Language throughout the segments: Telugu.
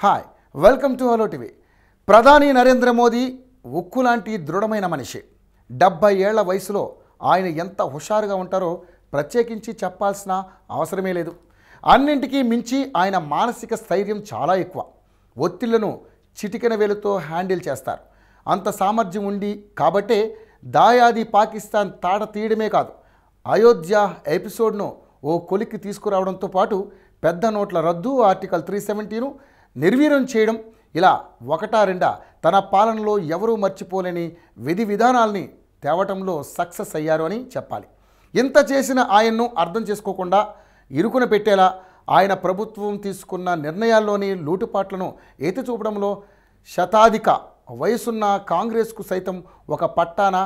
hi welcome to hello TV ప్రధాని నరేంద్ర మోదీ ఉక్కు లాంటి దృఢమైన మనిషి డెబ్బై ఏళ్ల వయసులో ఆయన ఎంత హుషారుగా ఉంటారో ప్రత్యేకించి చెప్పాల్సిన అవసరమే లేదు అన్నింటికీ మించి ఆయన మానసిక స్థైర్యం చాలా ఎక్కువ ఒత్తిళ్లను చిటికెన వేలుతో హ్యాండిల్ చేస్తారు అంత సామర్థ్యం ఉండి కాబట్టే దాయాది పాకిస్తాన్ తాట తీయడమే కాదు అయోధ్య ఎపిసోడ్ను ఓ కొలిక్కి తీసుకురావడంతో పాటు పెద్ద నోట్ల రద్దు ఆర్టికల్ త్రీ సెవెంటీను నిర్వీర్యం చేయడం ఇలా ఒకటా రెండా తన పాలనలో ఎవరూ మర్చిపోలేని విధి విధానాల్ని తేవటంలో సక్సెస్ అయ్యారు అని చెప్పాలి ఇంత చేసిన ఆయన్ను అర్థం చేసుకోకుండా ఇరుకున పెట్టేలా ఆయన ప్రభుత్వం తీసుకున్న నిర్ణయాల్లోని లోటుపాట్లను ఎత్తి చూపడంలో శతాధిక వయసున్న కాంగ్రెస్కు సైతం ఒక పట్టాన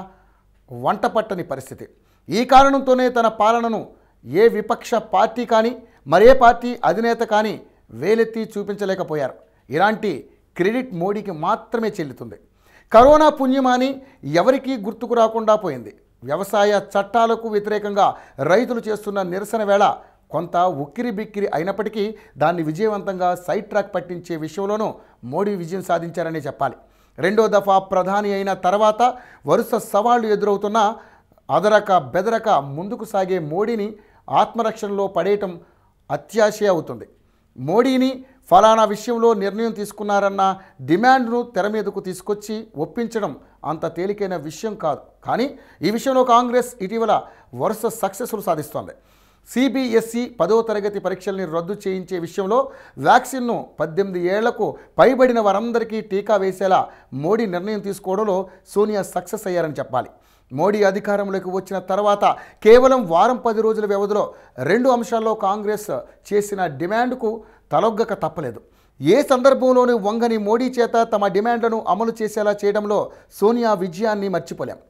వంట పట్టని పరిస్థితి ఈ కారణంతోనే తన పాలనను ఏ విపక్ష పార్టీ కానీ మరే పార్టీ అధినేత కానీ వేలెత్తి చూపించలేకపోయారు ఇలాంటి క్రెడిట్ మోడీకి మాత్రమే చెల్లుతుంది కరోనా పుణ్యమాని ఎవరికీ గుర్తుకు రాకుండా పోయింది వ్యవసాయ చట్టాలకు వ్యతిరేకంగా రైతులు చేస్తున్న నిరసన వేళ కొంత ఉక్కిరి బిక్కిరి అయినప్పటికీ దాన్ని విజయవంతంగా సైడ్ ట్రాక్ పట్టించే విషయంలోనూ మోడీ విజయం సాధించారనే చెప్పాలి రెండో దఫా ప్రధాని అయిన తర్వాత వరుస సవాళ్లు ఎదురవుతున్నా అదరక బెదరక ముందుకు సాగే మోడీని ఆత్మరక్షణలో పడేయటం అత్యాశ అవుతుంది మోడీని ఫలానా విషయంలో నిర్ణయం తీసుకున్నారన్న డిమాండ్ను తెర మీదకు తీసుకొచ్చి ఒప్పించడం అంత తేలికైన విషయం కాదు కానీ ఈ విషయంలో కాంగ్రెస్ ఇటీవల వరుస సక్సెస్లు సాధిస్తోంది సిబిఎస్ఈ పదో తరగతి పరీక్షల్ని రద్దు చేయించే విషయంలో వ్యాక్సిన్ను పద్దెనిమిది ఏళ్లకు పైబడిన వారందరికీ టీకా వేసేలా మోడీ నిర్ణయం తీసుకోవడంలో సోనియా సక్సెస్ అయ్యారని చెప్పాలి మోడీ అధికారంలోకి వచ్చిన తర్వాత కేవలం వారం పది రోజుల వ్యవధిలో రెండు అంశాల్లో కాంగ్రెస్ చేసిన డిమాండ్కు తలొగ్గక తప్పలేదు ఏ సందర్భంలోనూ వంగని మోడీ చేత తమ డిమాండ్లను అమలు చేసేలా చేయడంలో సోనియా విజయాన్ని మర్చిపోలేం